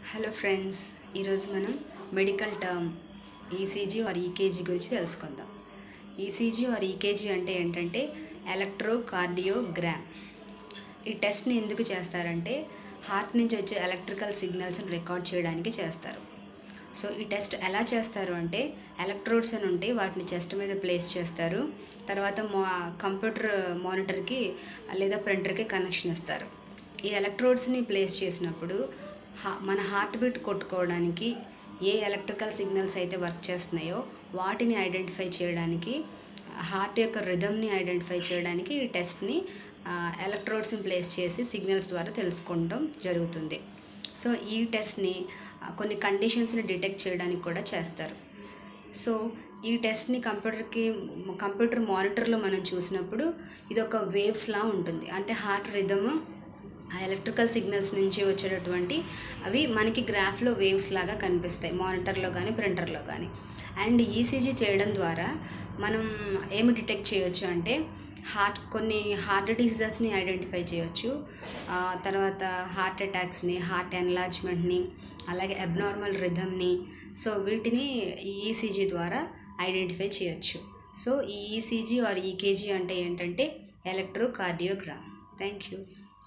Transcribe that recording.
hello friends ఈరోజు మనం medical term ECG or EKG గురించి తెలుసుకుందాం ఈసీజీ ఆర్ ఈకేజీ అంటే ఏంటంటే ఎలక్ట్రోకార్డియోగ్రామ్ ఈ టెస్ట్ని ఎందుకు చేస్తారంటే హార్ట్ నుంచి వచ్చే ఎలక్ట్రికల్ సిగ్నల్స్ని రికార్డ్ చేయడానికి చేస్తారు సో ఈ టెస్ట్ ఎలా చేస్తారు అంటే ఎలక్ట్రోడ్స్ అని ఉంటే వాటిని చెస్ట్ మీద ప్లేస్ చేస్తారు తర్వాత మా కంప్యూటర్ మానిటర్కి లేదా ప్రింటర్కి కనెక్షన్ ఇస్తారు ఈ ఎలక్ట్రోడ్స్ని ప్లేస్ చేసినప్పుడు హా మన హార్ట్ బీట్ కొట్టుకోవడానికి ఏ ఎలక్ట్రికల్ సిగ్నల్స్ అయితే వర్క్ చేస్తున్నాయో వాటిని ఐడెంటిఫై చేయడానికి హార్ట్ యొక్క రిథమ్ని ఐడెంటిఫై చేయడానికి ఈ టెస్ట్ని ఎలక్ట్రోడ్స్ని ప్లేస్ చేసి సిగ్నల్స్ ద్వారా తెలుసుకోవడం జరుగుతుంది సో ఈ టెస్ట్ని ఆ, కొన్ని కండిషన్స్ని డిటెక్ట్ చేయడానికి కూడా చేస్తారు సో ఈ టెస్ట్ని కంప్యూటర్కి కంప్యూటర్ మానిటర్లో మనం చూసినప్పుడు ఇది ఒక వేవ్స్లా ఉంటుంది అంటే హార్ట్ రిథమ్ ఆ ఎలక్ట్రికల్ సిగ్నల్స్ నుంచి వచ్చేటటువంటి అవి మనకి గ్రాఫ్లో వేవ్స్ లాగా కనిపిస్తాయి మానిటర్లో కానీ ప్రింటర్లో కానీ అండ్ ఈసీజీ చేయడం ద్వారా మనం ఏమి డిటెక్ట్ చేయొచ్చు అంటే హార్ట్ కొన్ని హార్ట్ డిసీజెస్ని ఐడెంటిఫై చేయొచ్చు ఆ, తర్వాత హార్ట్ అటాక్స్ని హార్ట్ ఎన్లార్జ్మెంట్ని అలాగే అబ్నార్మల్ రిథమ్ని సో వీటిని ఈసీజీ ద్వారా ఐడెంటిఫై చేయొచ్చు సో ఈ ఈసీజీ ఆర్ ఈకేజీ అంటే ఏంటంటే ఎలక్ట్రోకార్డియోగ్రామ్ థ్యాంక్ యూ